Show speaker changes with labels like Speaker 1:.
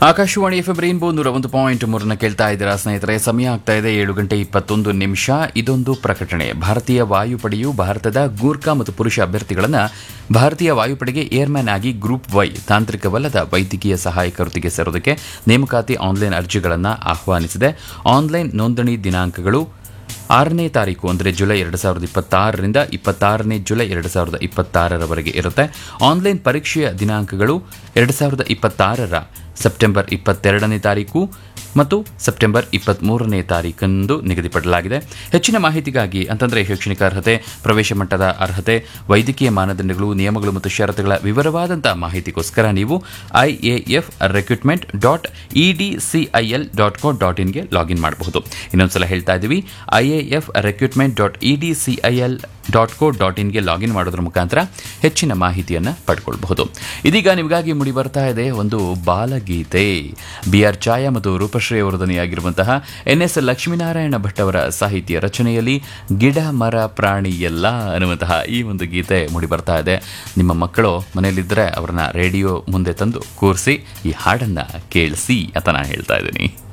Speaker 1: Akashvani F rainbow ನೂರ ಒಂದು point ಮೂರನ್ನ ಕೇಳ್ತಾ ಇದ್ದೀರಾ ಸ್ನೇಹಿತರೆ ಸಮಯ ಆಗ್ತಾ ಇದೆ ಏಳು ಗಂಟೆ ಇಪ್ಪತ್ತೊಂದು ನಿಮಿಷ ಇದೊಂದು ಪ್ರಕಟಣೆ ಭಾರತೀಯ ವಾಯುಪಡೆಯು ಭಾರತದ ಗೂರ್ಖಾ ಮತ್ತು ಪುರುಷ ಅಭ್ಯರ್ಥಿಗಳನ್ನು ಭಾರತೀಯ ವಾಯುಪಡೆಗೆ ಏರ್ಮ್ಯಾನ್ ಆಗಿ ಗ್ರೂಪ್ ವೈ ತಾಂತ್ರಿಕವಲ್ಲದ ವೈದ್ಯಕೀಯ ಸಹಾಯಕ ವೃತ್ತಿಗೆ ಸೇರೋದಕ್ಕೆ ನೇಮಕಾತಿ ಆನ್ಲೈನ್ ಅರ್ಜಿಗಳನ್ನು ಆಹ್ವಾನಿಸಿದೆ ಆನ್ಲೈನ್ ನೋಂದಣಿ ದಿನಾಂಕಗಳು ಆರನೇ ತಾರೀಕು ಅಂದರೆ ಜುಲೈ ಎರಡು ಸಾವಿರದ ಇಪ್ಪತ್ತಾರರಿಂದ ಇಪ್ಪತ್ತಾರನೇ ಜುಲೈ ಎರಡು ಸಾವಿರದ ಇಪ್ಪತ್ತಾರರವರೆಗೆ ಇರುತ್ತೆ ಆನ್ಲೈನ್ ಪರೀಕ್ಷೆಯ ದಿನಾಂಕಗಳು ಎರಡು ಸಾವಿರದ ಇಪ್ಪತ್ತಾರರ ಸೆಪ್ಟೆಂಬರ್ ಇಪ್ಪತ್ತೆರಡನೇ ತಾರೀಕು ಮತ್ತು ಸೆಪ್ಟೆಂಬರ್ ಇಪ್ಪತ್ತ್ಮೂರನೇ ತಾರೀಕಂದು ನಿಗದಿಪಡಲಾಗಿದೆ ಹೆಚ್ಚಿನ ಮಾಹಿತಿಗಾಗಿ ಅಂತಂದರೆ ಶೈಕ್ಷಣಿಕ ಅರ್ಹತೆ ಪ್ರವೇಶ ಮಟ್ಟದ ಅರ್ಹತೆ ವೈದ್ಯಕೀಯ ಮಾನದಂಡಗಳು ನಿಯಮಗಳು ಮತ್ತು ಷರತ್ತುಗಳ ವಿವರವಾದಂಥ ಮಾಹಿತಿಗೋಸ್ಕರ ನೀವು I A F recruitment dot E D C I L dot co dot ಇನ್ಗೆ ಲಾಗಿನ್ ಮಾಡಬಹುದು ಇನ್ನೊಂದ್ಸಲ ಹೇಳ್ತಾ ಇದ್ದೀವಿ I A F recruitment dot E D C I L dot co dot ಇನ್ಗೆ ಲಾಗಿನ್ ಮಾಡೋದ್ರ ಮುಖಾಂತರ ಹೆಚ್ಚಿನ ಮಾಹಿತಿಯನ್ನು ಪಡ್ಕೊಳ್ಬಹುದು ಇದೀಗ ನಿಮಗಾಗಿ ಮುಡಿ ಬರ್ತಾ ಇದೆ ಒಂದು ಬಾಲಗೀತೆ ಬಿ ಆರ್ ಛಾಯಾ ಮತ್ತು ರೂಪಶ್ರೀ ಅವರ ಧ್ವನಿಯಾಗಿರುವಂತಹ ಎನ್ ಎಸ್ ಲಕ್ಷ್ಮೀನಾರಾಯಣ ಭಟ್ ಅವರ ಸಾಹಿತ್ಯ ರಚನೆಯಲ್ಲಿ ಗಿಡ ಮರ ಪ್ರಾಣಿ ಎಲ್ಲ ಅನ್ನುವಂತಹ ಈ ಒಂದು ಗೀತೆ ಮುಡಿ ಬರ್ತಾ ಇದೆ ನಿಮ್ಮ ಮಕ್ಕಳು ಮನೆಯಲ್ಲಿದ್ದರೆ ಅವ್ರನ್ನ ರೇಡಿಯೋ ಮುಂದೆ ತಂದು ಕೂರಿಸಿ ಈ ಹಾಡನ್ನು ಕೇಳಿಸಿ ಅಂತ ನಾನು ಹೇಳ್ತಾ ಇದ್ದೀನಿ